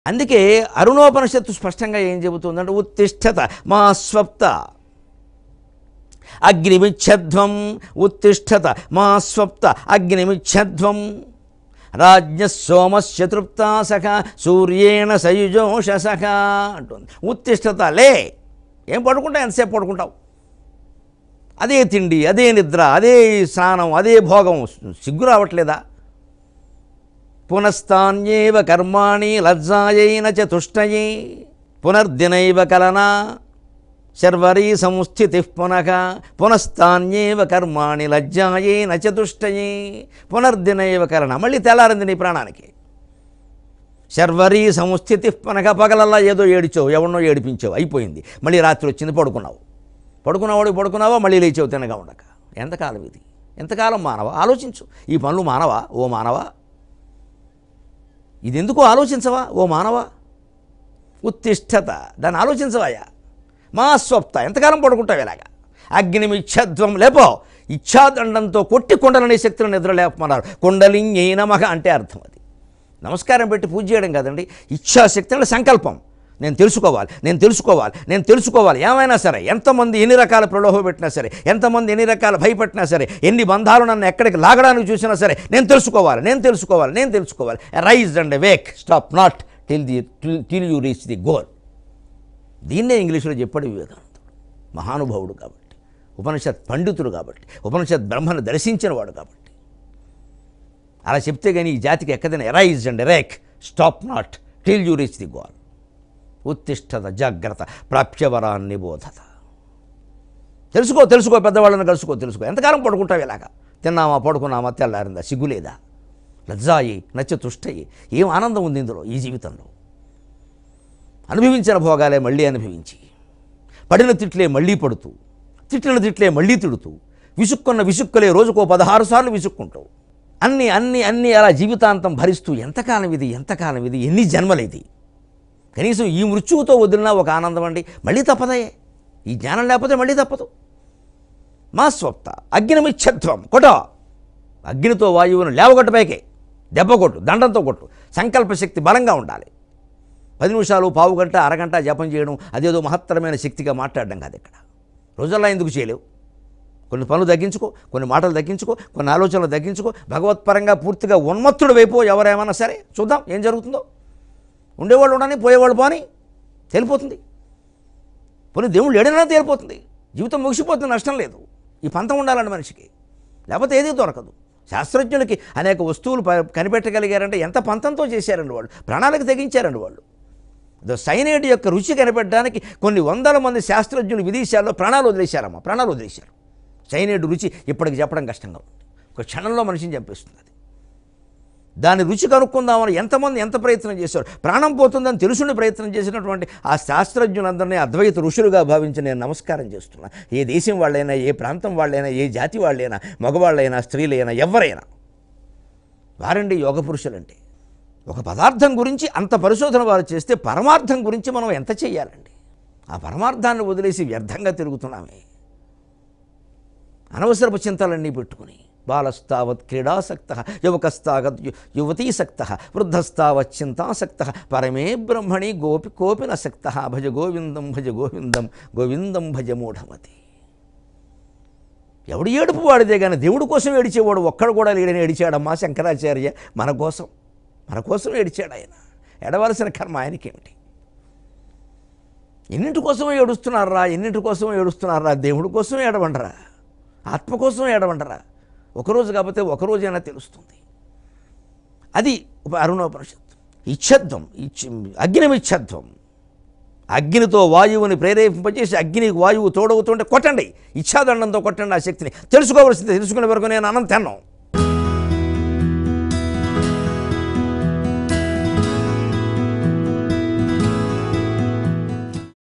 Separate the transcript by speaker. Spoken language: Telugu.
Speaker 1: అందుకే అరుణోపనిషత్తు స్పష్టంగా ఏం చెబుతుందంటే ఉత్తిష్టత మా స్వప్త అగ్నిమిచ్ఛధ్వం ఉత్తిష్టత మా స్వప్త అగ్నిమిచ్ఛధ్వం రాజ్య సోమస్య తృప్తా సఖ సూర్యేణ సయుజోష సఖ అంటుంది ఉత్తిష్టత లే ఏం పడుకుంటావు ఎంతసేపు పడుకుంటావు అదే తిండి అదే నిద్ర అదే స్నానం అదే భోగం సిగ్గు రావట్లేదా పునస్తాన్యేవ కర్మాణి లజ్జాయైన చ తుష్టయే పునర్దినైవ కలనా శర్వరీ సంస్థితి పునః పునస్తాన్యేవ కర్మాణి లజ్జాయేన చ తుష్టయే పునర్దినైవ కలన మళ్ళీ తెల్లారింది నీ ప్రాణానికి శర్వరీ సంస్థితి పునః పగలల్లా ఏదో ఏడిచావు ఎవరినో ఏడిపించావు అయిపోయింది మళ్ళీ రాత్రి వచ్చింది పడుకున్నావు పడుకున్నవాడు పడుకున్నావా మళ్ళీ లేచావు తినగా ఉండక ఎంతకాలం ఇది ఎంతకాలం మానవ ఆలోచించు ఈ పనులు మానవా ఓ మానవా ఇది ఎందుకు ఆలోచించవా ఓ మానవా ఉత్తిష్టత దాన్ని ఆలోచించవాయా మా స్వప్త ఎంతకాలం పడుకుంటావు ఇలాగా అగ్నిమిచ్ఛధ్వం లేపో ఇచ్ఛాదండంతో కొట్టి కొండలనే శక్తిని నిద్ర లేపమన్నారు కుండలింగే నమః అంటే అర్థం అది నమస్కారం పెట్టి పూజ చేయడం కాదండి ఇచ్ఛాశక్తి అంటే సంకల్పం నేను తెలుసుకోవాలి నేను తెలుసుకోవాలి నేను తెలుసుకోవాలి ఏమైనా సరే ఎంతమంది ఎన్ని రకాల ప్రలోభ పెట్టినా సరే ఎంతమంది ఎన్ని రకాల భయపెట్టినా సరే ఎన్ని బంధాలు నన్ను ఎక్కడికి లాగడానికి చూసినా సరే నేను తెలుసుకోవాలి నేను తెలుసుకోవాలి నేను తెలుసుకోవాలి rise and wake stop not till the till you reach the goal దీన్నే ఇంగ్లీష్లో చెప్పాడు వివేకానందుడు మహానుభావుడు కాబట్టి ఉపనిషత్ పండితుడు కాబట్టి ఉపనిషత్ బ్రహ్మను దర్శించిన వాడు కాబట్టి అలా చెప్తే కానీ ఈ జాతికి ఎక్కదైనా arise and wake stop not till you reach the goal ఉత్తిష్టత జాగ్రత్త ప్రాప్యవరాన్ని బోధత తెలుసుకో తెలుసుకో పెద్దవాళ్ళని కలుసుకో తెలుసుకో ఎంతకాలం పడుకుంటావు ఇలాగా తిన్నామా పడుకున్నామా తెల్లారిందా సిగ్గులేదా లజ్జాయి నచ్చ తుష్టయి ఏం ఆనందం ఉంది ఇందులో ఈ జీవితంలో అనుభవించిన భోగాలే మళ్ళీ అనుభవించి పడిన తిట్లే మళ్ళీ పడుతూ తిట్టిన తిట్లే మళ్ళీ తిడుతూ విసుక్కున్న విసుక్కులే రోజుకో పదహారు సార్లు విసుక్కుంటావు అన్ని అన్ని అన్ని అలా జీవితాంతం భరిస్తూ ఎంతకాలం ఇది ఎంతకాలం ఇది ఎన్ని జన్మలు ఇది కనీసం ఈ మృత్యువుతో వదిలినా ఒక ఆనందం అండి మళ్ళీ తప్పదయే ఈ జ్ఞానం లేకపోతే మళ్ళీ తప్పదు మా స్వప్త అగ్నిమిచ్ఛత్వం కొట అగ్నితో వాయువును లేవగొట్టు పైకే దెబ్బ కొట్టు దండంతో కొట్టు సంకల్ప శక్తి బలంగా ఉండాలి పది నిమిషాలు పావు గంట అరగంట జపం చేయడం అదేదో మహత్తరమైన శక్తిగా మాట్లాడడం కాదు ఇక్కడ రోజుల్లో ఎందుకు చేయలేవు కొన్ని పనులు తగ్గించుకో కొన్ని మాటలు తగ్గించుకో కొన్ని ఆలోచనలు తగ్గించుకో భగవత్పరంగా పూర్తిగా ఉన్మత్తుడు వైపు ఎవరేమన్నా సరే చూద్దాం ఏం జరుగుతుందో ఉండేవాళ్ళు ఉండని పోయేవాళ్ళు పోని తెలిపోతుంది పోనీ దేవుడు లేడైనా తేలిపోతుంది జీవితం ముగిసిపోతుంది నష్టం లేదు ఈ పంతం ఉండాలండి మనిషికి లేకపోతే ఏది దొరకదు శాస్త్రజ్ఞులకి అనేక వస్తువులు ప- కనిపెట్టగలిగారంటే ఎంత పంతంతో చేశారండి వాళ్ళు ప్రాణాలకు తెగించారండి వాళ్ళు ద సైనైడ్ యొక్క రుచి కనిపెట్టడానికి కొన్ని వందల మంది శాస్త్రజ్ఞులు విదేశాల్లో ప్రాణాలు వదిలేశారమ్మా ప్రాణాలు వదిలేశారు సైనైడ్ రుచి ఇప్పటికి చెప్పడం కష్టంగా ఉంది ఒక క్షణంలో మనిషిని చంపేస్తుంది అది దాని రుచి కనుక్కుందామని ఎంతమంది ఎంత ప్రయత్నం చేశారు ప్రాణం పోతుందని తెలుసుని ప్రయత్నం చేసినటువంటి ఆ శాస్త్రజ్ఞులందరినీ అద్వైత ఋషులుగా భావించి నేను నమస్కారం చేస్తున్నా ఏ దేశం వాళ్ళైనా ఏ ప్రాంతం వాళ్ళైనా ఏ జాతి వాళ్ళైనా మగవాళ్ళైనా స్త్రీలైనా ఎవరైనా వారండి యోగ పురుషులంటే ఒక పదార్థం గురించి అంత పరిశోధన వారు చేస్తే పరమార్థం గురించి మనం ఎంత చేయాలండి ఆ పరమార్థాన్ని వదిలేసి వ్యర్థంగా తిరుగుతున్నామే అనవసరపు చింతలన్నీ పెట్టుకుని బాలస్తావత్ క్రీడాసక్త యువకస్తావత్ యు- యువతీసక్త వృద్ధస్తావత్ చింతాసక్త పరమే బ్రహ్మణి గోపి కోపినసక్త భజ గోవిందం భజ గోవిందం గోవిందం భజ మూఢమతి ఎవడు ఏడుపు వాడిదే కానీ దేవుడి కోసం ఏడిచేవాడు ఒక్కడు కూడా లేడని ఏడిచాడమ్మా శంకరాచార్య మన కోసం మన కోసం ఏడిచాడు ఆయన ఎడవలసిన కర్మ ఆయనకేమిటి ఎన్నింటి కోసం ఏడుస్తున్నారా ఎన్నింటి కోసం ఏడుస్తున్నారా దేవుడి కోసం ఏడవండరా ఆత్మ కోసం ఏడవండరా ఒకరోజు కాకపోతే ఒకరోజైనా తెలుస్తుంది అది ఉప అరుణోపనిషత్తు ఇచ్ఛత్వం ఇచ్ఛ అగ్నిమిచ్ఛత్వం అగ్నితో వాయువుని ప్రేరేపింపజేసి అగ్నికి వాయువు తోడవుతుంటే కొట్టండి ఇచ్ఛాదండంతో కొట్టండి ఆ శక్తిని తెలుసుకోవలసింది తెలుసుకునే వరకు నేను అన్నం తిన్నాం